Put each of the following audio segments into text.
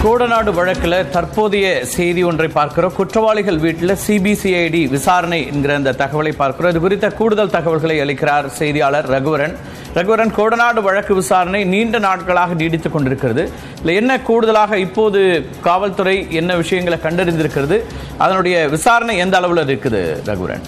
கோடநாடு வழக்கில் தற்போதைய செய்தி ஒன்றை பார்க்கிறோம் குற்றவாளிகள் வீட்டில் சிபிசிஐடி விசாரணை என்கிற அந்த தகவலை பார்க்கிறோம் இது குறித்த கூடுதல் தகவல்களை அளிக்கிறார் செய்தியாளர் ரகுவரன் ரகுவரன் கோடநாடு வழக்கு விசாரணை நீண்ட நாட்களாக நீடித்துக் கொண்டிருக்கிறது இல்லை என்ன கூடுதலாக இப்போது காவல்துறை என்ன விஷயங்களை கண்டறிந்திருக்கிறது அதனுடைய விசாரணை எந்த அளவில் இருக்குது ரகுவரன்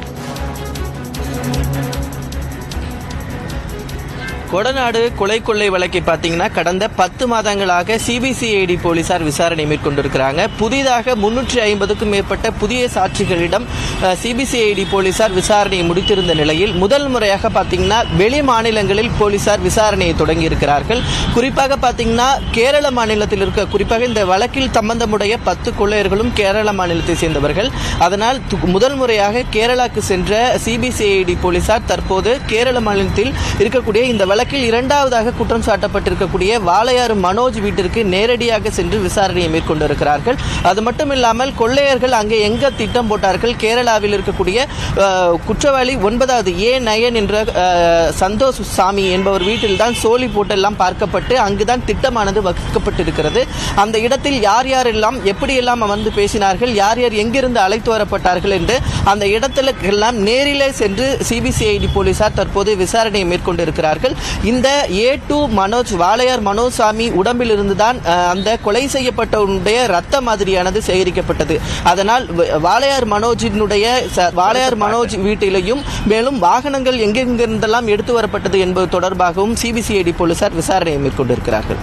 கொடநாடு கொலை கொள்ளை வழக்கை பார்த்தீங்கன்னா கடந்த பத்து மாதங்களாக சிபிசிஐடி போலீசார் விசாரணை மேற்கொண்டிருக்கிறாங்க புதிதாக முன்னூற்றி ஐம்பதுக்கும் மேற்பட்ட புதிய சாட்சிகளிடம் சிபிசிஐடி போலீசார் விசாரணையை முடித்திருந்த நிலையில் முதல் முறையாக பார்த்தீங்கன்னா வெளி மாநிலங்களில் போலீசார் விசாரணையை தொடங்கி இருக்கிறார்கள் குறிப்பாக பார்த்தீங்கன்னா கேரள மாநிலத்தில் இருக்க குறிப்பாக இந்த வழக்கில் சம்பந்தமுடைய பத்து கொள்ளையர்களும் கேரள மாநிலத்தை சேர்ந்தவர்கள் அதனால் து- முதல் முறையாக கேரளாக்கு சென்ற சிபிசிஐடி போலீசார் தற்போது கேரள மாநிலத்தில் இருக்கக்கூடிய இந்த வழக்கில் இரண்டாவதாக குற்றம் சாட்டப்பட்டிருக்கக்கூடிய வாளையாறு மனோஜ் வீட்டிற்கு நேரடியாக சென்று விசாரணையை மேற்கொண்டிருக்கிறார்கள் அது மட்டும் இல்லாமல் கொள்ளையர்கள் அங்கே எங்க திட்டம் போட்டார்கள் கேரளாவில் இருக்கக்கூடிய அஹ், குற்றவாளி ஒன்பதாவது ஏ நயன் என்ற அஹ், சந்தோஷ் சாமி என்பவர் வீட்டில் தான் சோழி போட்டெல்லாம் பார்க்கப்பட்டு அங்குதான் திட்டமானது வகுக்கப்பட்டிருக்கிறது அந்த இடத்தில் யார் யாரெல்லாம் எப்படியெல்லாம் அமர்ந்து பேசினார்கள் யார் யார் எங்கிருந்து அழைத்து வரப்பட்டார்கள் என்று அந்த இடத்துல எல்லாம் நேரிலே சென்று சிபிசிஐடி போலீசார் தற்போது விசாரணையை மேற்கொண்டிருக்கிறார்கள் இந்த ஏ டூ மனோஜ் வாளையார் மனோஜ்சாமி உடம்பில் இருந்துதான் அஹ், அந்த கொலை செய்யப்பட்டவனுடைய ரத்த மாதிரியானது சேகரிக்கப்பட்டது அதனால் வ- வாளையார் மனோஜினுடைய ச- வாளையார் மனோஜ் வீட்டிலையும் மேலும் வாகனங்கள் எங்கெங்கிருந்தெல்லாம் எடுத்து வரப்பட்டது என்பது தொடர்பாகவும் சிபிசிஐடி போலீசார் விசாரணையை மேற்கொண்டிருக்கிறார்கள்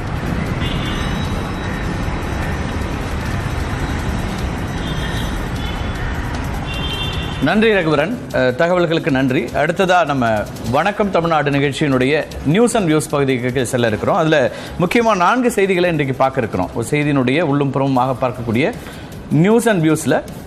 நன்றி ரகுவரன் அஹ், தகவல்களுக்கு நன்றி அடுத்ததா நம்ம வணக்கம் தமிழ்நாடு நிகழ்ச்சியினுடைய நியூஸ் அண்ட் வியூஸ் பகுதிக்கு செல்ல இருக்கிறோம் அதுல முக்கியமா நான்கு செய்திகளை இன்றைக்கு பார்க்க இருக்கிறோம் ஒரு செய்தியினுடைய உள்ளும் புறமுமாக பார்க்கக்கூடிய நியூஸ் அண்ட் வியூஸ்ல